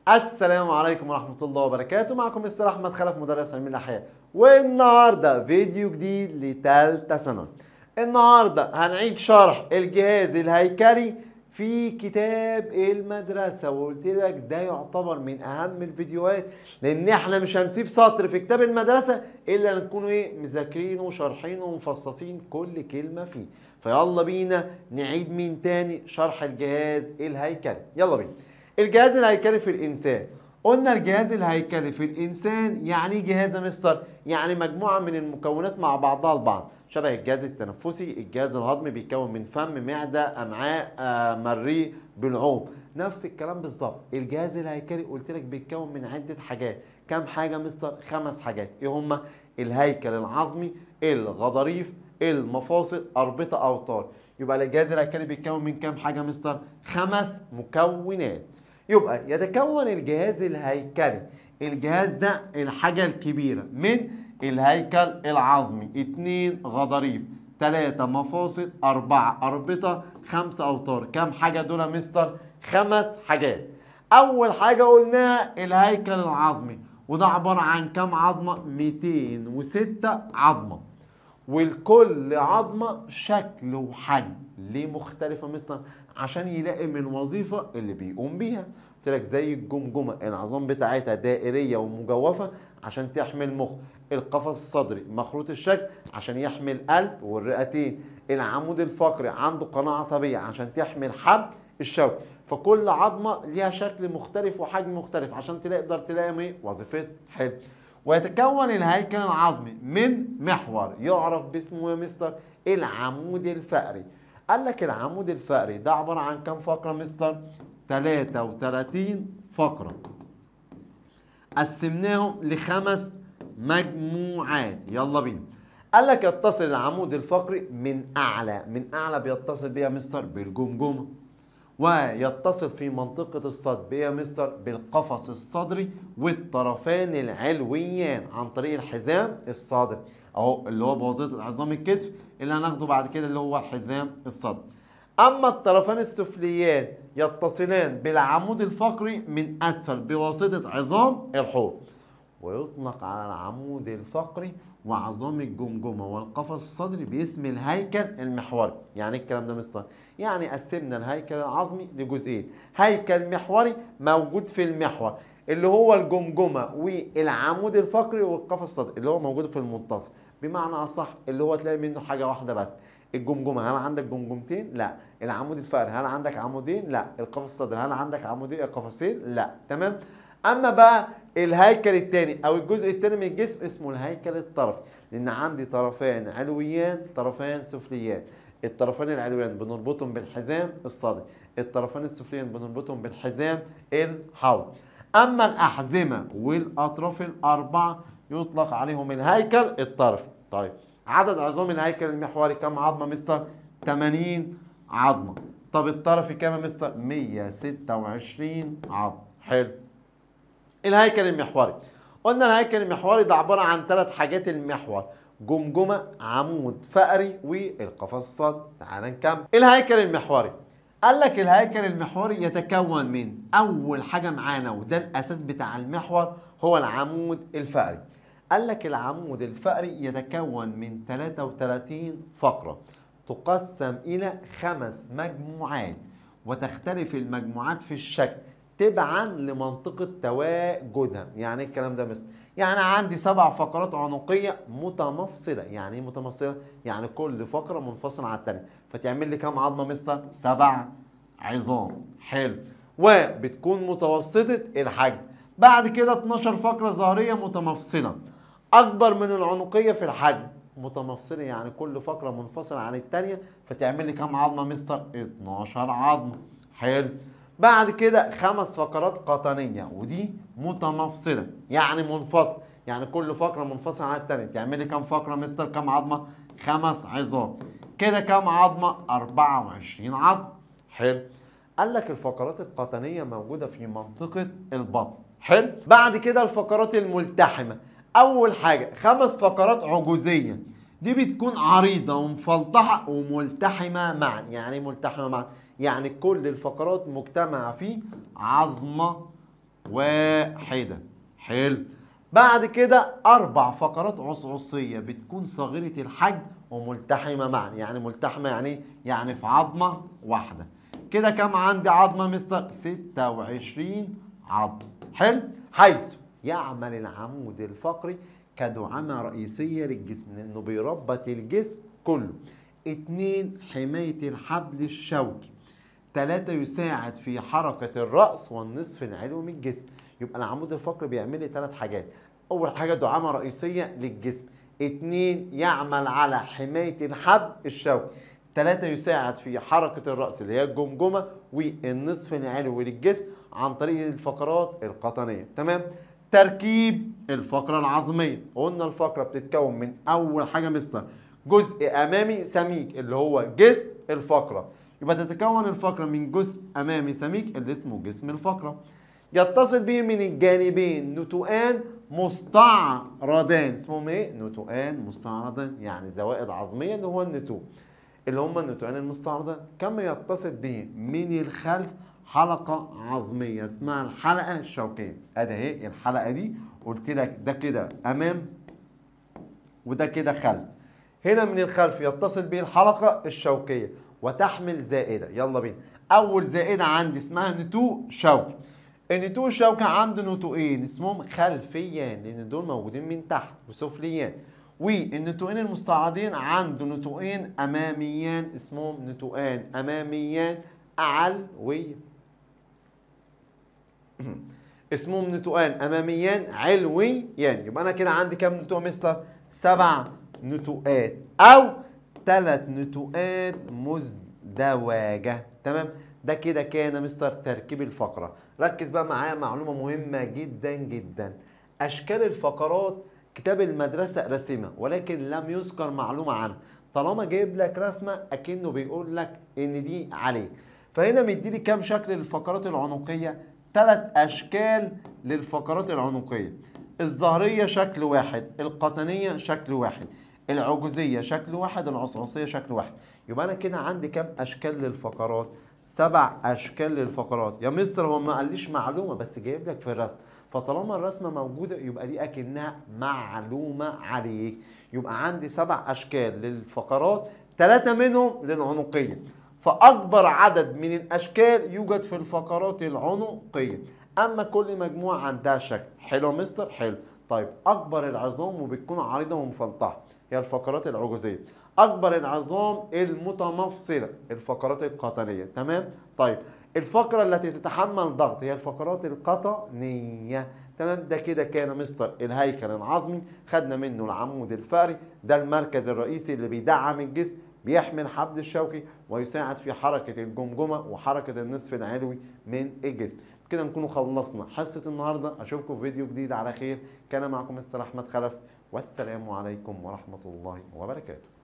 السلام عليكم ورحمة الله وبركاته معكم مستر أحمد خلف مدرس علم الأحياء والنهاردة فيديو جديد لتالتة سنة النهاردة هنعيد شرح الجهاز الهيكلي في كتاب المدرسة وقلت لك ده يعتبر من أهم الفيديوهات لأن احنا مش هنسيب سطر في كتاب المدرسة إلا نكونوا إيه مذاكرينه وشارحينه ومفصصين كل كلمة فيه فيلا بينا نعيد من تاني شرح الجهاز الهيكلي يلا بينا الجهاز الهيكلي في الانسان قلنا الجهاز الهيكلي في الانسان يعني إيه جهاز يا مستر يعني مجموعه من المكونات مع بعضها البعض شبه الجهاز التنفسي الجهاز الهضمي بيتكون من فم معده امعاء آه، مريء بلعوم نفس الكلام بالظبط الجهاز الهيكلي قلت لك بيتكون من عده حاجات كام حاجه يا مستر خمس حاجات ايه هما الهيكل العظمي الغضاريف المفاصل اربطه اوتار يبقى الجهاز الهيكلي بيتكون من كام حاجه يا مستر خمس مكونات يبقى يتكون الجهاز الهيكلي الجهاز ده الحاجة الكبيرة من الهيكل العظمي اتنين غضاريف تلاتة مفاصل أربعة أربطة خمسة أوتار كم حاجة دول يا مستر خمس حاجات أول حاجة قلناها الهيكل العظمي وده عبارة عن كم عظمة 206 عظمة ولكل عظمة شكل وحجم ليه مختلفة مثلا عشان يلاقي من الوظيفة اللي بيقوم بيها قلت لك زي الجمجمة العظام بتاعتها دائرية ومجوفة عشان تحمي المخ القفص الصدري مخروط الشكل عشان يحمي القلب والرئتين العمود الفقري عنده قناة عصبية عشان تحمي الحبل الشوكي فكل عظمة ليها شكل مختلف وحجم مختلف عشان تقدر تلاقي ايه وظيفتها حلو ويتكون الهيكل العظمي من محور يعرف باسمه يا مستر العمود الفقري قال لك العمود الفقري ده عبارة عن كم فقرة مستر 33 فقرة قسمناهم لخمس مجموعات يلا بينا قال لك يتصل العمود الفقري من اعلى من اعلى بيتصل بيها مستر بالجمجمه ويتصل في منطقة الصدر بإيه يا مستر بالقفص الصدري والطرفان العلويان عن طريق الحزام الصدري اهو اللي هو بوظيفة عظام الكتف اللي هناخده بعد كده اللي هو الحزام الصدري اما الطرفان السفليان يتصلان بالعمود الفقري من اسفل بواسطة عظام الحوض ويطلق على العمود الفقري وعظام الجمجمه والقفص الصدري باسم الهيكل المحوري يعني إيه الكلام ده مستر يعني قسمنا الهيكل العظمي لجزئين هيكل محوري موجود في المحور اللي هو الجمجمه والعمود الفقري والقفص الصدري اللي هو موجود في المنتصف بمعنى اصح اللي هو تلاقي منه حاجه واحده بس الجمجمه هل عندك جمجمتين؟ لا العمود الفقري هل عندك عمودين؟ لا القفص الصدري هل عندك عمودين قفصين؟ لا تمام اما بقى الهيكل الثاني او الجزء الثاني من الجسم اسمه الهيكل الطرفي لان عندي طرفان علويان طرفان سفليان الطرفان العلويان بنربطهم بالحزام الصدري الطرفان السفليان بنربطهم بالحزام الحوض اما الاحزمه والاطراف الاربعه يطلق عليهم الهيكل الطرفي طيب عدد عظام الهيكل المحوري كم عظمه مستر 80 عظمه طب الطرفي كام يا مستر 126 عظمه حلو الهيكل المحوري قلنا الهيكل المحوري ده عبارة عن ثلاث حاجات المحور جمجمة عمود فقري والقفص الصدري تعال نكمل الهيكل المحوري قال لك الهيكل المحوري يتكون من أول حاجة معانا وده الأساس بتاع المحور هو العمود الفقري قال لك العمود الفقري يتكون من 33 فقرة تقسم إلى خمس مجموعات وتختلف المجموعات في الشكل تبعا لمنطقة تواجدها يعني ايه الكلام ده مثل يعني عندي سبع فقرات عنقية متمفصلة يعني ايه متمفصلة يعني كل فقرة منفصلة عن التانية فتعمل لي كام عظمة مثل سبع عظام حلو وبتكون متوسطة الحجم بعد كده 12 فقرة ظهرية متمفصلة أكبر من العنقية في الحجم متمفصلة يعني كل فقرة منفصلة عن التانية فتعمل لي كام عظمة مستر 12 عظمة حلو بعد كده خمس فقرات قطنية ودي متمفصلة يعني منفصل يعني كل فقرة منفصلة عن التانية تعمل لي كام فقرة مستر كام عظمة خمس عظام كده كام عظمة 24 عظم حلو قال لك الفقرات القطنية موجودة في منطقة البطن حلو بعد كده الفقرات الملتحمة أول حاجة خمس فقرات عجوزية دي بتكون عريضة ومفلطحة وملتحمة معا يعني ايه ملتحمة معا يعني كل الفقرات مجتمعة في عظمة واحدة حلو بعد كده أربع فقرات عصعصية بتكون صغيرة الحجم وملتحمة معا يعني ملتحمة يعني إيه؟ يعني في عظمة واحدة كده كم عندي عظمة مستر 26 عظم حلو حيث يعمل العمود الفقري كدعامة رئيسية للجسم لأنه بيربط الجسم كله اتنين حماية الحبل الشوكي ثلاثة يساعد في حركة الرأس والنصف العلوي من الجسم يبقى العمود الفقري بيعمل لي ثلاث حاجات أول حاجة دعامة رئيسية للجسم اتنين يعمل على حماية الحبل الشوكي ثلاثة يساعد في حركة الرأس اللي هي الجمجمة والنصف العلوي للجسم عن طريق الفقرات القطنية تمام تركيب الفقرة العظمية قلنا الفقرة بتتكون من أول حاجة مستر جزء أمامي سميك اللي هو جسم الفقرة يبقى تتكون الفقرة من جزء أمامي سميك اللي اسمه جسم الفقرة يتصل به من الجانبين نتوءان مستعرضان اسمهم ايه؟ نتوءان مستعرضان يعني زوائد عظمية اللي هو النتوء اللي هم النتوءان المستعرضان كما يتصل به من الخلف حلقة عظمية اسمها الحلقة الشوكية ادي اهي الحلقة دي قلت لك ده كده امام وده كده خلف هنا من الخلف يتصل به الحلقة الشوكية وتحمل زائدة يلا بينا أول زائدة عندي اسمها نتوء شوكي النتوء الشوكي عنده نتوءين اسمهم خلفيان لأن دول موجودين من تحت وسفليان والنتوءين المستعرضين عنده نتوءين أماميان اسمهم نتوءان أماميان علوية اسمهم نتوءان أماميان علويان يبقى أنا كده عندي كام نتوء مستر؟ سبع نتوءات أو ثلاث نتوءات مزدوجة تمام ده كده كان مستر تركيب الفقرة ركز بقى معايا معلومة مهمة جدا جدا أشكال الفقرات كتاب المدرسة رسمها ولكن لم يذكر معلومة عنها طالما جايب لك رسمة أكنه بيقول لك إن دي عليه فهنا مديلي كام شكل للفقرات العنقية ثلاث أشكال للفقرات العنقية الظهرية شكل واحد القطنية شكل واحد العجوزية شكل واحد العصعصية شكل واحد يبقى أنا كده عندي كام أشكال للفقرات سبع أشكال للفقرات يا مستر هو ما قاليش معلومة بس جايب لك في الرسم فطالما الرسمة موجودة يبقى دي أكنها معلومة عليك يبقى عندي سبع أشكال للفقرات ثلاثة منهم للعنقية فأكبر عدد من الأشكال يوجد في الفقرات العنقية أما كل مجموعة عندها شكل حلو يا مستر حلو طيب أكبر العظام وبتكون عريضة ومفلطحة هي الفقرات العجوزية أكبر العظام المتمفصلة الفقرات القطنية تمام طيب الفقرة التي تتحمل ضغط هي الفقرات القطنية تمام ده كده كان مستر الهيكل العظمي خدنا منه العمود الفقري ده المركز الرئيسي اللي بيدعم الجسم بيحمي الحبل الشوكي ويساعد في حركة الجمجمة وحركة النصف العلوي من الجسم كده نكون خلصنا حصة النهاردة أشوفكم في فيديو جديد على خير كان معكم مستر أحمد خلف والسلام عليكم ورحمة الله وبركاته